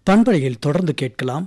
பண்பலையில் தொடர்ந்து கேட்கலாம்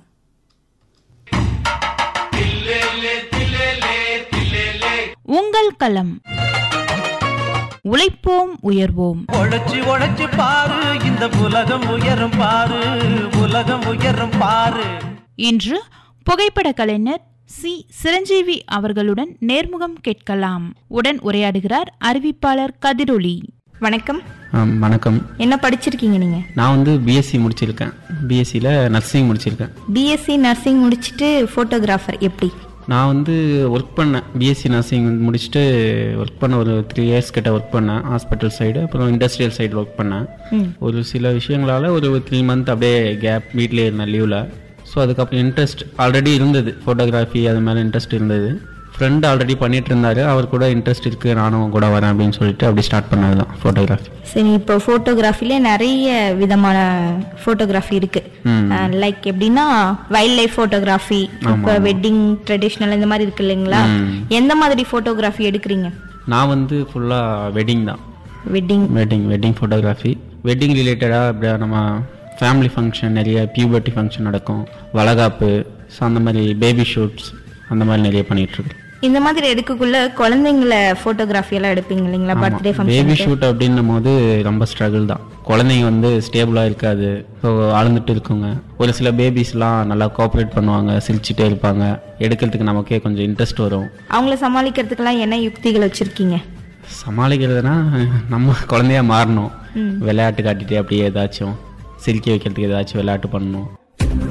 உங்கள் களம் உழைப்போம் உயர்வோம் உழைச்சு உழைச்சு பாரு இந்த உலகம் உயரும் பாரு உலகம் உயரும் பாரு இன்று புகைப்பட கலைஞர் சி சிரஞ்சீவி அவர்களுடன் நேர்முகம் கேட்கலாம் உடன் உரையாடுகிறார் அறிவிப்பாளர் கதிரொலி வணக்கம் ஆம், வணக்கம் என்ன படிச்சிருக்கீங்க நீங்க நான் வந்து பிஎஸ்சி முடிச்சிருக்கேன் பிஎஸ்சியில் நர்சிங் முடிச்சிருக்கேன் பிஎஸ்சி நர்சிங் முடிச்சிட்டு போட்டோகிராஃபர் எப்படி நான் வந்து ஒர்க் பண்ணேன் பிஎஸ்சி நர்சிங் முடிச்சுட்டு ஒர்க் பண்ண ஒரு த்ரீ இயர்ஸ் கிட்ட ஒர்க் பண்ணேன் ஹாஸ்பிட்டல் சைடு அப்புறம் இண்டஸ்ட்ரியல் சைடு ஒர்க் பண்ணேன் ஒரு சில விஷயங்களால ஒரு த்ரீ மந்த் அப்படியே கேப் வீட்டிலே இருந்தேன் லீவில் ஸோ அதுக்கப்புறம் இன்ட்ரெஸ்ட் ஆல்ரெடி இருந்தது ஃபோட்டோகிராஃபி அது மேலே இன்ட்ரெஸ்ட் இருந்தது ஃப்ரெண்ட் ஆல்ரெடி பண்ணிட்டு இருந்தாரு அவர் கூட இன்ட்ரெஸ்ட் இருக்கு நானும் கூட வரேன் அப்படின்னு சொல்லிட்டு அப்படி ஸ்டார்ட் பண்ணது தான் ஃபோட்டோகிராஃபி சரி இப்போ போட்டோகிராஃபில நிறைய விதமான போட்டோகிராஃபி இருக்கு லைக் எப்படின்னா வைல்ட் லைஃப் போட்டோகிராஃபி இப்போ வெட்டிங் ட்ரெடிஷ்னல் இந்த மாதிரி இருக்கு இல்லைங்களா எந்த மாதிரி போட்டோகிராஃபி எடுக்கிறீங்க நான் வந்து ஃபுல்லாக வெட்டிங் தான் wedding wedding wedding photography wedding ரிலேட்டடாக அப்படியே நம்ம ஃபேமிலி ஃபங்க்ஷன் நிறைய பியூபர்ட்டி ஃபங்க்ஷன் நடக்கும் வளகாப்பு ஸோ அந்த மாதிரி பேபி ஷூட்ஸ் அந்த மாதிரி நிறைய பண்ணிகிட்ருக்கோம் இந்த மாதிரி எடுக்கக்குள்ள குழந்தைங்கள போட்டோகிராஃபி எல்லாம் எடுப்பீங்க இல்லைங்களா பர்த்டே பேபி ஃபங்க்ஷன் ஷூட் அப்படின்னும் போது ரொம்ப ஸ்ட்ரகிள் தான் குழந்தைங்க வந்து ஸ்டேபிளாக இருக்காது ஸோ அழுந்துட்டு இருக்குங்க ஒரு சில பேபிஸ்லாம் நல்லா கோஆப்ரேட் பண்ணுவாங்க சிரிச்சுட்டே இருப்பாங்க எடுக்கிறதுக்கு நமக்கே கொஞ்சம் இன்ட்ரெஸ்ட் வரும் அவங்கள சமாளிக்கிறதுக்கெல்லாம் என்ன யுக்திகள் வச்சிருக்கீங்க சமாளிக்கிறதுனா நம்ம குழந்தையா மாறணும் விளையாட்டு காட்டிட்டு அப்படியே ஏதாச்சும் சிரிக்க வைக்கிறதுக்கு ஏதாச்சும் விளையாட்டு பண்ணணும்